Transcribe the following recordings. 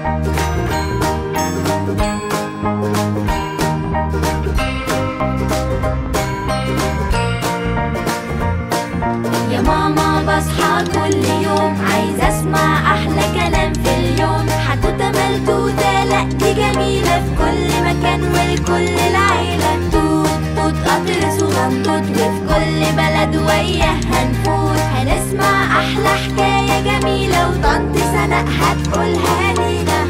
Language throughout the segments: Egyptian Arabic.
يا ماما بصحى كل يوم عايزة اسمع احلى كلام في اليوم حدوتة ملتوتة لا دي جميلة في كل مكان ولكل العيلة توت توت قطر صغنطوط وفي كل بلد وياه هنفوت هنسمع احلى حكاية جميلة وطنط سناء هتقولها لينا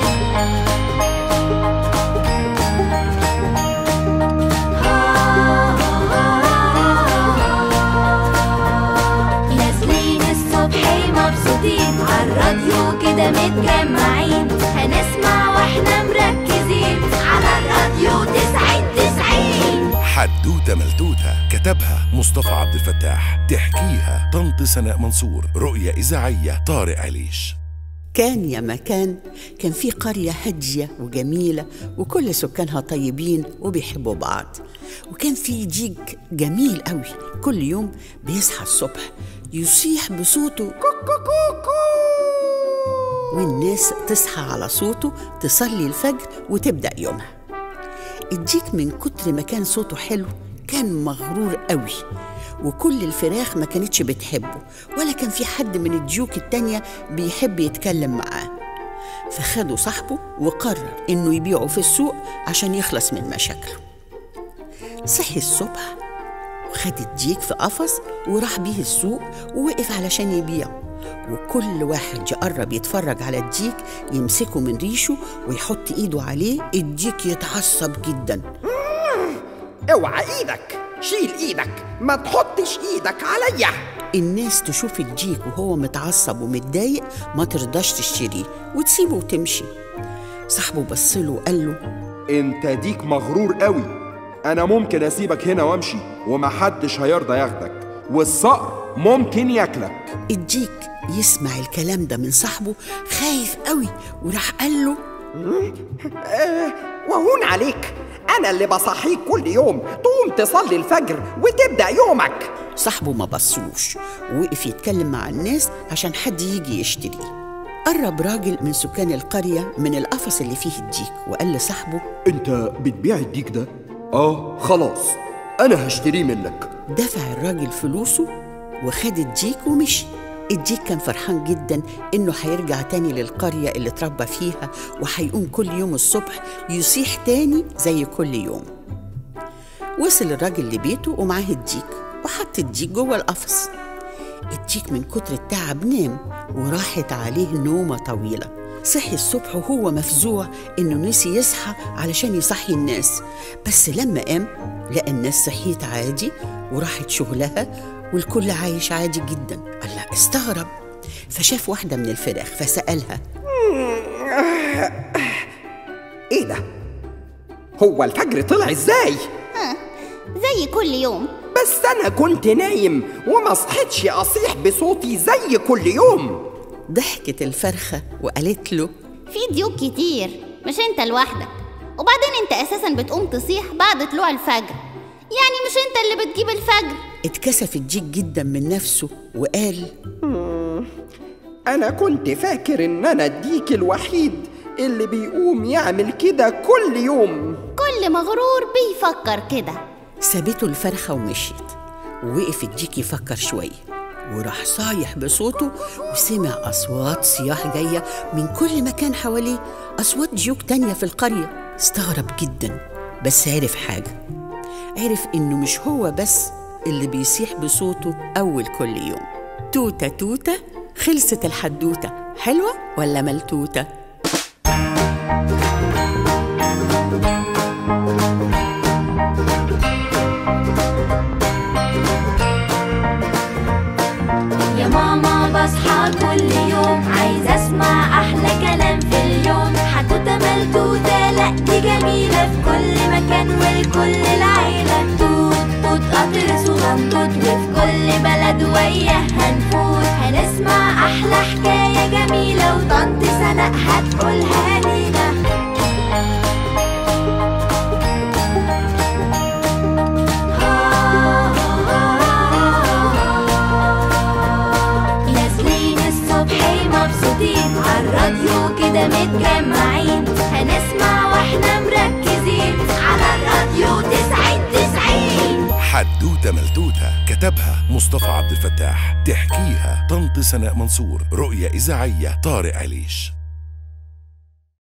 نازلين الصبح مبسوطين عالراديو كده متجمعين هنسمع واحنا مركزين على الراديو تسعين تسعين حدوتة ملتوتة كتبها مصطفى عبد الفتاح تحكيها طنط سناء منصور رؤية إذاعية طارق عليش كان يا مكان كان في قرية هادية وجميلة وكل سكانها طيبين وبيحبوا بعض وكان في ديك جميل قوي كل يوم بيصحى الصبح يصيح بصوته كوكو كوكو والناس تصحى على صوته تصلي الفجر وتبدأ يومها الديك من كتر ما كان صوته حلو كان مغرور قوي وكل الفراخ ما كانتش بتحبه ولا كان في حد من الديوك التانية بيحب يتكلم معاه فخدوا صاحبه وقرر انه يبيعه في السوق عشان يخلص من مشاكله صحي الصبح وخد الديك في قفص وراح بيه السوق ووقف علشان يبيعه وكل واحد يقرب يتفرج على الديك يمسكه من ريشه ويحط ايده عليه الديك يتعصب جدا اوعى ايدك شيل ايدك ما تحطش ايدك عليا الناس تشوف الديك وهو متعصب ومتضايق ما ترضاش تشتريه وتسيبه وتمشي صاحبه بصله وقال له انت ديك مغرور قوي انا ممكن اسيبك هنا وامشي ومحدش هيرضى ياخدك والصقر ممكن ياكلك الديك يسمع الكلام ده من صاحبه خايف قوي وراح قال له وهون عليك انا اللي بصحيك كل يوم تقوم تصلي الفجر وتبدا يومك صاحبه ما بصلوش ووقف يتكلم مع الناس عشان حد يجي يشتريه قرب راجل من سكان القرية من القفص اللي فيه الديك وقال لصاحبه انت بتبيع الديك ده اه خلاص انا هشتريه منك دفع الراجل فلوسه وخد الديك ومشي الديك كان فرحان جدا انه هيرجع تاني للقرية اللي اتربى فيها وهيقوم كل يوم الصبح يصيح تاني زي كل يوم وصل الراجل لبيته ومعاه الديك وحط الديك جوه القفص الديك من كتر التعب نام وراحت عليه نومة طويلة صحي الصبح وهو مفزوع انه نسي يصحى علشان يصحي الناس بس لما قام لقى الناس صحيت عادي وراحت شغلها والكل عايش عادي جدا الله استغرب فشاف واحدة من الفراخ فسألها ايه ده هو الفجر طلع ازاي زي كل يوم بس انا كنت نايم وما صحيتش اصيح بصوتي زي كل يوم ضحكت الفرخة وقالت له في ديوك كتير مش انت لوحدك وبعدين انت اساسا بتقوم تصيح بعد طلوع الفجر يعني مش انت اللي بتجيب الفجر اتكسف الديك جدا من نفسه وقال انا كنت فاكر ان انا الديك الوحيد اللي بيقوم يعمل كده كل يوم كل مغرور بيفكر كده سابته الفرخة ومشيت ووقف الديك يفكر شوية وراح صايح بصوته وسمع أصوات صياح جاية من كل مكان حواليه أصوات ديوك تانية في القرية استغرب جدا بس عرف حاجة عرف إنه مش هو بس اللي بيصيح بصوته أول كل يوم توتة توتة خلصت الحدوتة حلوة ولا ملتوتة؟ يا ماما بصحى كل يوم عايزة اسمع احلى كلام في اليوم حدوتة ملتوتة لا دي جميلة في كل مكان ولكل العيلة توت توت قطر صغنطوط وفي كل بلد وياه هنفوت هنسمع احلى حكاية جميلة وطنط سناء هتقولها لينا نازلين الصبح مبسوطين عالراديو كده متجمعين هنسمع واحنا مركزين على الراديو تسعين تسعين حدوتة ملتوتة كتبها مصطفى عبد الفتاح تحكيها طنط سناء منصور رؤية إذاعية طارق عليش